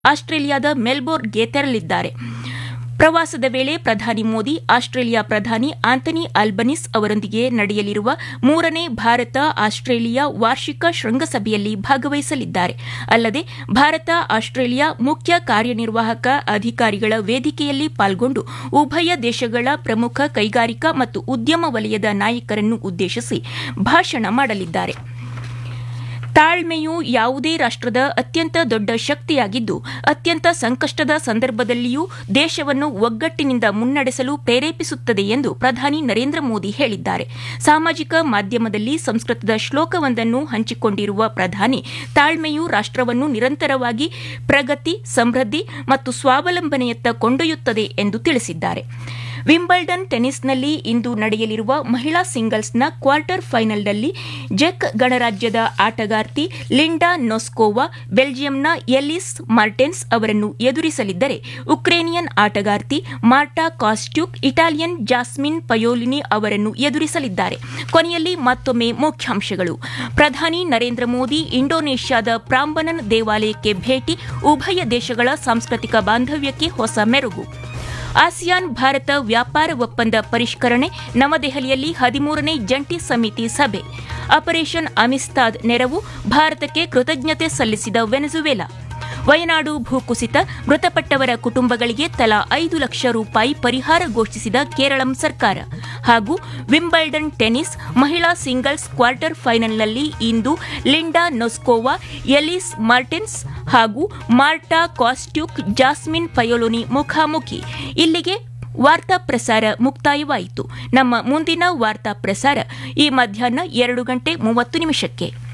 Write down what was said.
ಆಸ್ಟ್ರೇಲಿಯಾದ ಮೆಲ್ಬೋರ್ನ್ಗೆ ತೆರಳಿದ್ದಾರೆ ಪ್ರವಾಸದ ವೇಳೆ ಪ್ರಧಾನಿ ಮೋದಿ ಆಸ್ಟ್ರೇಲಿಯಾ ಪ್ರಧಾನಿ ಆಂಥನಿ ಆಲ್ಬನಿಸ್ ಅವರೊಂದಿಗೆ ನಡೆಯಲಿರುವ ಮೂರನೇ ಭಾರತ ಆಸ್ಟ್ರೇಲಿಯಾ ವಾರ್ಷಿಕ ಶೃಂಗಸಭೆಯಲ್ಲಿ ಭಾಗವಹಿಸಲಿದ್ದಾರೆ ಅಲ್ಲದೆ ಭಾರತ ಆಸ್ಟ್ರೇಲಿಯಾ ಮುಖ್ಯ ಕಾರ್ಯನಿರ್ವಾಹಕ ಅಧಿಕಾರಿಗಳ ವೇದಿಕೆಯಲ್ಲಿ ಪಾಲ್ಗೊಂಡು ಉಭಯ ದೇಶಗಳ ಪ್ರಮುಖ ಕೈಗಾರಿಕಾ ಮತ್ತು ಉದ್ಯಮ ವಲಯದ ನಾಯಕರನ್ನು ಉದ್ದೇಶಿಸಿ ಭಾಷಣ ಮಾಡಲಿದ್ದಾರೆ ತಾಳ್ಮೆಯು ಯಾವುದೇ ರಾಷ್ಟದ ಅತ್ಯಂತ ದೊಡ್ಡ ಶಕ್ತಿಯಾಗಿದ್ದು ಅತ್ಯಂತ ಸಂಕಷ್ಟದ ಸಂದರ್ಭದಲ್ಲಿಯೂ ದೇಶವನ್ನು ಒಗ್ಗಟ್ಟಿನಿಂದ ಮುನ್ನಡೆಸಲು ಪ್ರೇರೇಪಿಸುತ್ತದೆ ಎಂದು ಪ್ರಧಾನಿ ನರೇಂದ್ರ ಮೋದಿ ಹೇಳಿದ್ದಾರೆ ಸಾಮಾಜಿಕ ಮಾಧ್ಯಮದಲ್ಲಿ ಸಂಸ್ಕೃತದ ಶ್ಲೋಕವೊಂದನ್ನು ಹಂಚಿಕೊಂಡಿರುವ ಪ್ರಧಾನಿ ತಾಳ್ಮೆಯು ರಾಷ್ಟವನ್ನು ನಿರಂತರವಾಗಿ ಪ್ರಗತಿ ಸಮೃದ್ಧಿ ಮತ್ತು ಸ್ವಾವಲಂಬನೆಯತ್ತ ಕೊಂಡೊಯ್ಯುತ್ತದೆ ಎಂದು ತಿಳಿಸಿದ್ದಾರೆ ವಿಂಬಲ್ಡನ್ ಟೆನಿಸ್ನಲ್ಲಿ ಇಂದು ನಡೆಯಲಿರುವ ಮಹಿಳಾ ಸಿಂಗಲ್ಸ್ನ ಕ್ವಾರ್ಟರ್ ಫೈನಲ್ನಲ್ಲಿ ಜೆಕ್ ಗಣರಾಜ್ಯದ ಆಟಗಾರ್ತಿ ಲಿಂಡಾ ನೊಸ್ಕೋವಾ ಬೆಲ್ಜಿಯಂನ ಎಲಿಸ್ ಮಾರ್ಟೆನ್ಸ್ ಅವರನ್ನು ಎದುರಿಸಲಿದ್ದರೆ ಉಕ್ರೇನಿಯನ್ ಆಟಗಾರ್ತಿ Marta Kostyuk Italian Jasmine Paolini ಅವರನ್ನು ಎದುರಿಸಲಿದ್ದಾರೆ ಕೊನೆಯಲ್ಲಿ ಮತ್ತೊಮ್ಮೆ ಮುಖ್ಯಾಂಶಗಳು ಪ್ರಧಾನಿ ನರೇಂದ್ರ ಮೋದಿ ಇಂಡೋನೇಷ್ಯಾದ ಪ್ರಾಂಬನನ್ ದೇವಾಲಯಕ್ಕೆ ಭೇಟಿ ಉಭಯ ದೇಶಗಳ ಸಾಂಸ್ಕೃತಿಕ ಬಾಂಧವ್ಯಕ್ಕೆ ಹೊಸ ಮೆರುಗು ಆಸಿಯಾನ್ ಭಾರತ ವ್ಯಾಪಾರ ಒಪ್ಪಂದ ಪರಿಷ್ಕರಣೆ ನವದೆಹಲಿಯಲ್ಲಿ ಹದಿಮೂರನೇ ಜಂಟಿ ಸಮಿತಿ ಸಭೆ ಆಪರೇಷನ್ ಅಮಿಸ್ತಾದ್ ನೆರವು ಭಾರತಕ್ಕೆ ಕೃತಜ್ಞತೆ ಸಲ್ಲಿಸಿದ ವೆನೆಜುವೆಲಾ ವಯನಾಡು ಭೂಕುಸಿತ ಮೃತಪಟ್ಟವರ ಕುಟುಂಬಗಳಿಗೆ ತಲಾ ಐದು ಲಕ್ಷ ರೂಪಾಯಿ ಪರಿಹಾರ ಘೋಷಿಸಿದ ಕೇರಳಂ ಸರ್ಕಾರ ಹಾಗೂ ವಿಂಬಲ್ಡನ್ ಟೆನಿಸ್ ಮಹಿಳಾ ಸಿಂಗಲ್ಸ್ ಕ್ವಾರ್ಟರ್ ಫೈನಲ್ನಲ್ಲಿ ಇಂದು ಲಿಂಡಾ ನೊಸ್ಕೋವಾ ಎಲಿಸ್ ಮಾರ್ಟಿನ್ಸ್ ಹಾಗೂ ಮಾರ್ಟಾ ಕಾಸ್ಟ್ಯೂಕ್ ಜಾಸ್ಮಿನ್ ಪಯೋಲೋನಿ ಮುಖಾಮುಖಿ ಇಲ್ಲಿಗೆ ವಾರ್ತಾ ಪ್ರಸಾರ ಮುಕ್ತಾಯವಾಯಿತು ನಮ್ಮ ಮುಂದಿನ ವಾರ್ತಾ ಪ್ರಸಾರ ಈ ಮಧ್ಯಾಹ್ನ ಎರಡು ಗಂಟೆ ಮೂವತ್ತು ನಿಮಿಷಕ್ಕೆ